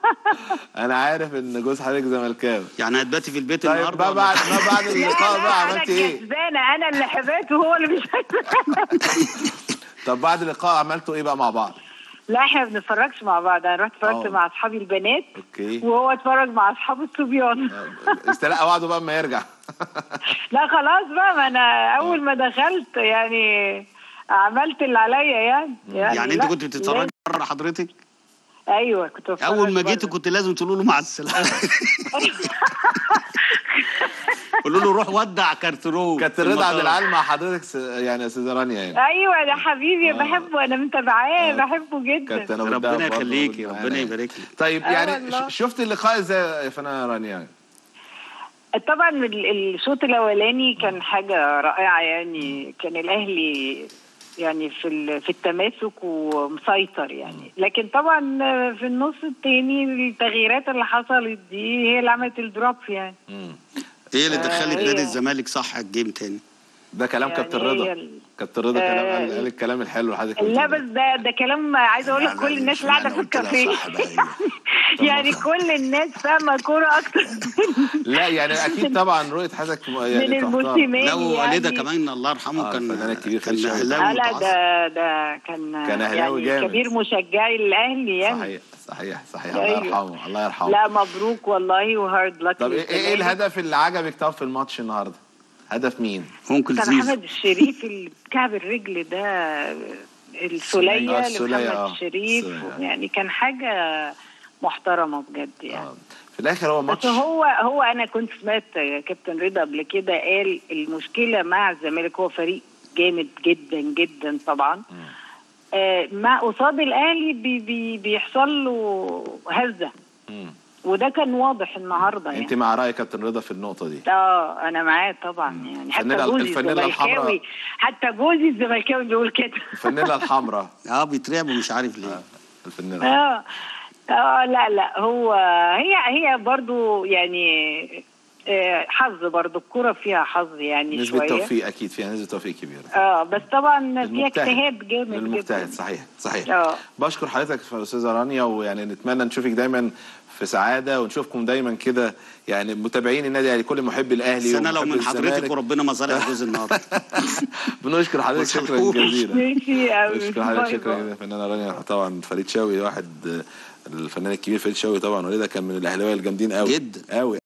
انا عارف ان جوز حضرتك زملكاوي يعني هتباتي في البيت طيب النهارده ما ولا- بعد ما بعد اللقاء بقى انا عملت ايه الكسبانه انا اللي حبيت وهو اللي مش طب بعد اللقاء عملتوا ايه بقى مع بعض لا احنا ما بنتفرجش مع بعض انا رحت اتفرجت آه. مع اصحابي البنات اوكي وهو اتفرج مع اصحابه الصبيان استلقى وعده بقى اما يرجع لا خلاص بقى ما انا اول ما دخلت يعني عملت اللي عليا يعني يعني انت لا، كنت بتتفرج لازم- بره حضرتك ايوه كنت بتفرج اول ما بره. جيت كنت لازم تقولوا له مع السلامه قولوا له روح ودع كارترون كانت في الرضا المطار. عبد العال مع حضرتك س- يعني يا استاذه رانيا يعني ايوه ده حبيبي آه. بحبه انا متابعاه آه. بحبه كانت جدا انا ربنا والدهب برضه يخليكي معانا ربنا يعني. يبارك لك طيب آه يعني والله. ش- شفت اللقاء ازاي يا فنانه رانيا يعني طبعا ال- الشوط الاولاني كان حاجه رائعه يعني كان الاهلي يعني في ال- في التماسك ومسيطر يعني لكن طبعا في النص التاني التغييرات اللي حصلت دي هي اللي عملت الدروب يعني ايه اللي آه، دخلت هي- نادي الزمالك صح الجيم تاني ده كلام يعني كابتن هي رضا ال- كابتن رضا كلام آه، قال قال الكلام الحلو اللي حضرتك لا قلته بس ده ده كلام عايزه اقول لك كل الناس اللي قاعده في الكافيه يعني كل الناس فاهمه كوره اكتر لا يعني اكيد طبعا رؤيه حضرتك م- يعني من تحترم. الموسمين لا ووالدها يعني. كمان الله يرحمه آه، كان الفنان الكبير كان فريد شوقي. اه اهلاوي لا متعصب. ده ده كان كان أهلاوي يعني جامد. كبير مشجعي الاهلي يعني صحيح صحيح صحيح الله أيوه. يرحمه الله يرحمه لا مبروك والله وهارد لك طب ايه ايه الهدف اللي عجبك طب في الماتش النهارده هدف مين ممكن كان زيزو محمد الشريف اللي بكعب الرجل ده آه، السولية السولية، لمحمد آه. الشريف السولية. يعني كان حاجة محترمة بجد يعني آه. في الاخر هو ماتش بس هو هو انا كنت سمعت يا كابتن رضا قبل كده قال المشكله مع الزمالك هو فريق جامد جدا جدا طبعا آه مع قصاد الاهلي بي بي بيحصل له هزه مم. وده كان واضح النهارده انت يعني مع راي كابتن رضا في النقطه دي اه انا معاه طبعا يعني حتى الفانيلا- جوزي الفانيلا الحمراء. الزملكاوي حتى جوزي الزملكاوي بيقول كده الفانيلا الحمراء اه بيترعب ومش عارف ليه الفانيلا اه اه لا لا هو هي هي برضو يعني آه، حظ برضو الكرة فيها حظ يعني نسبه شوية توفيق اكيد فيها نسبه توفيق كبيره اه بس طبعا فيها المجتهد. اجتهاد جامد المجتهد جدا صحيح صحيح اه بشكر حضرتك يا استاذه رانيا ويعني نتمنى نشوفك دايما في سعاده ونشوفكم دايما كده يعني متابعين النادي الاهلي كل محب الاهلي بس انا لو ومحب من حضرتك الزمالك. وربنا ما ظلع جوز النهارده بنشكر حضرتك شكرا وصلوش. جزيلا ميرسي قوي بشكر حضرتك شكرا جزيلا فنانه رانيا طبعا فريد شوقي واحد الفنان الكبير فريد شوقي طبعا وليده كان من الاهلاويه الجامدين قوي جدا. قوي